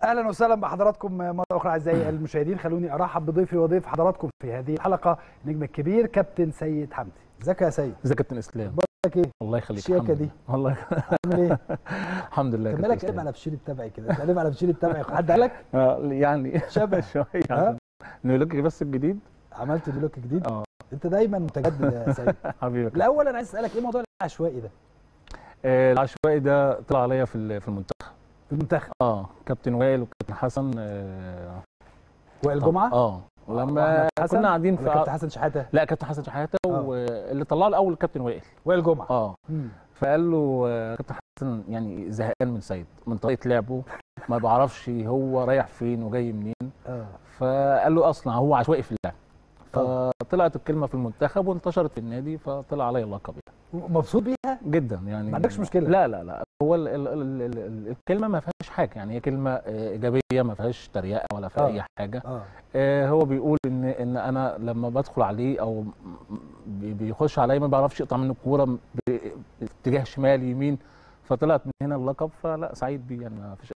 اهلا وسهلا بحضراتكم مره اخرى اعزائي المشاهدين خلوني ارحب بضيفي وضيف حضراتكم في هذه الحلقه النجم الكبير كابتن سيد حمدي ازيك يا سيد ازيك يا كابتن اسلام بقولك ايه الله يخليك الشياكة الحمد دي. لله. والله عامل ايه الحمد لله يا كان كابتن مالك إسلام. قلب على بشير التبعي كده قلب على بشير التبعي حد قال لك آه، يعني شبه شويه ها؟ عشان نقول لك بس الجديد عملت دلوك جديد اه انت دايما متجدد يا سيد حبيبك الاول انا عايز اسالك ايه موضوع العشوائي ده آه، العشوائي ده طلع عليا في ال- في المنتخب في المنتخب اه كابتن وائل وكابتن حسن آه وائل جمعه اه لما وأحمد حسن كنا قاعدين ولا كابتن في حسن شحاته لا كابتن حسن شحاته آه. واللي طلعه الاول كابتن وائل وائل جمعه اه مم. فقال له آه، كابتن حسن يعني زهقان من سيد من طريقه لعبه ما بعرفش هو رايح فين وجاي منين اه فقال له اصلا هو عشوائي في اللعب آه. فطلعت الكلمه في المنتخب وانتشرت في النادي فطلع عليا اللقب يعني. مبسوط بيها جدا يعني ما عندكش مشكلة؟ لا لا لا هو ال ال ال ال ال الكلمه ما فيهاش حاجه يعني هي كلمه آه، ايجابيه ما فيهاش تريقه ولا فيها آه. اي حاجه اه آه، هو بيقول ان ان انا لما بدخل عليه او م- بي- بيخش عليا ما بعرفش يقطع منه الكوره ب- باتجاه شمال يمين فطلعت من هنا اللقب فلا سعيد بيه يعني ما فيش